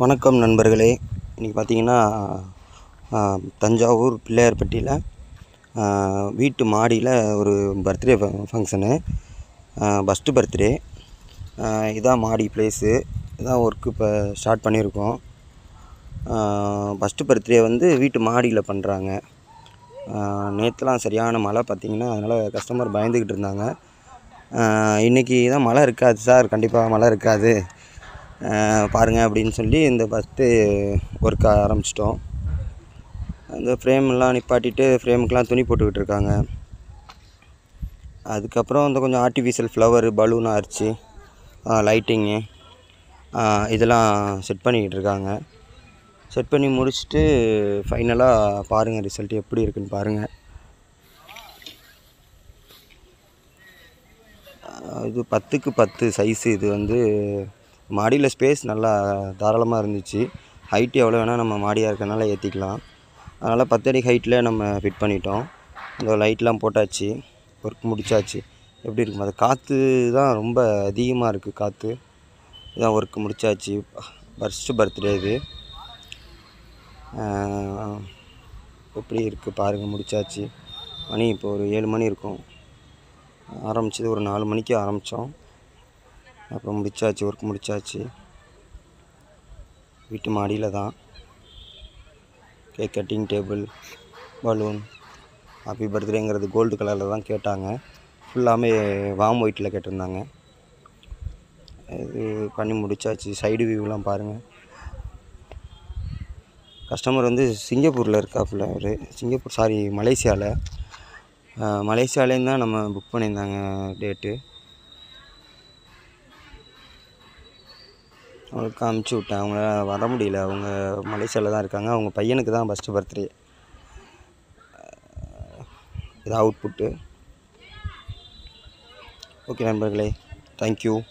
வணக்கம் நண்பர்களே இன்றைக்கி பார்த்தீங்கன்னா தஞ்சாவூர் பிள்ளையார்பட்டியில் வீட்டு மாடியில் ஒரு பர்த்டே ஃபங்க்ஷனு ஃபஸ்ட்டு பர்த்டே இதான் மாடி ப்ளேஸு இதான் ஒர்க்கு இப்போ ஸ்டார்ட் பண்ணியிருக்கோம் ஃபஸ்ட்டு பர்த்டே வந்து வீட்டு மாடியில் பண்ணுறாங்க நேற்றுலாம் சரியான மழை பார்த்தீங்கன்னா அதனால் கஸ்டமர் பயந்துக்கிட்டு இருந்தாங்க இன்றைக்கி தான் மழை இருக்காது சார் கண்டிப்பாக மழை இருக்காது பாருங்கள் அப்படின்னு சொல்லி இந்த ஃபஸ்ட்டு ஒர்க் ஆரம்பிச்சிட்டோம் அந்த ஃப்ரேம்லாம் நிப்பாட்டிட்டு ஃப்ரேமுக்கெலாம் துணி போட்டுக்கிட்டு இருக்காங்க அதுக்கப்புறம் இந்த கொஞ்சம் ஆர்டிஃபிஷியல் ஃப்ளவரு பலூனாக அரிச்சு லைட்டிங்கு இதெல்லாம் செட் பண்ணிக்கிட்டு இருக்காங்க செட் பண்ணி முடிச்சுட்டு ஃபைனலாக பாருங்கள் ரிசல்ட் எப்படி இருக்குன்னு பாருங்கள் இது பத்துக்கு பத்து சைஸு இது வந்து மாடியில் ஸ்பேஸ் நல்லா தாராளமாக இருந்துச்சு ஹைட் எவ்வளோ வேணால் நம்ம மாடியாக இருக்கனால ஏற்றிக்கலாம் அதனால் பத்தடி ஹைட்டில் நம்ம ஃபிட் பண்ணிட்டோம் இந்த லைட்லாம் போட்டாச்சு ஒர்க் முடிச்சாச்சு எப்படி இருக்கும் அது காற்று தான் ரொம்ப அதிகமாக இருக்குது காற்று இதான் ஒர்க் முடிச்சாச்சு ஃபஸ்ட்டு பர்த்டே இது எப்படி இருக்குது பாருங்கள் முடிச்சாச்சு மணி இப்போ ஒரு ஏழு மணி இருக்கும் ஆரம்பிச்சது ஒரு நாலு மணிக்கு ஆரம்பித்தோம் அப்புறம் முடிச்சாச்சு ஒர்க் முடிச்சாச்சு வீட்டு மாடியில் தான் cake cutting table balloon happy பர்த்டேங்கிறது கோல்டு கலரில் தான் கேட்டாங்க ஃபுல்லாமே வாம் ஒயிட்டில் கேட்டிருந்தாங்க இது பண்ணி முடிச்சாச்சு சைடு வியூலாம் பாருங்கள் கஸ்டமர் வந்து சிங்கப்பூரில் இருக்காப்புல அவர் சிங்கப்பூர் சாரி மலேசியாவில் மலேசியாலேருந்து தான் நம்ம புக் பண்ணியிருந்தாங்க டேட்டு அவங்களுக்கு அமுச்சு விட்டேன் அவங்க வர முடியல அவங்க மலேசியாவில் தான் இருக்காங்க அவங்க பையனுக்கு தான் ஃபஸ்ட்டு பர்த்டே இது அவுட்புட்டு ஓகே நண்பர்களே தேங்க்யூ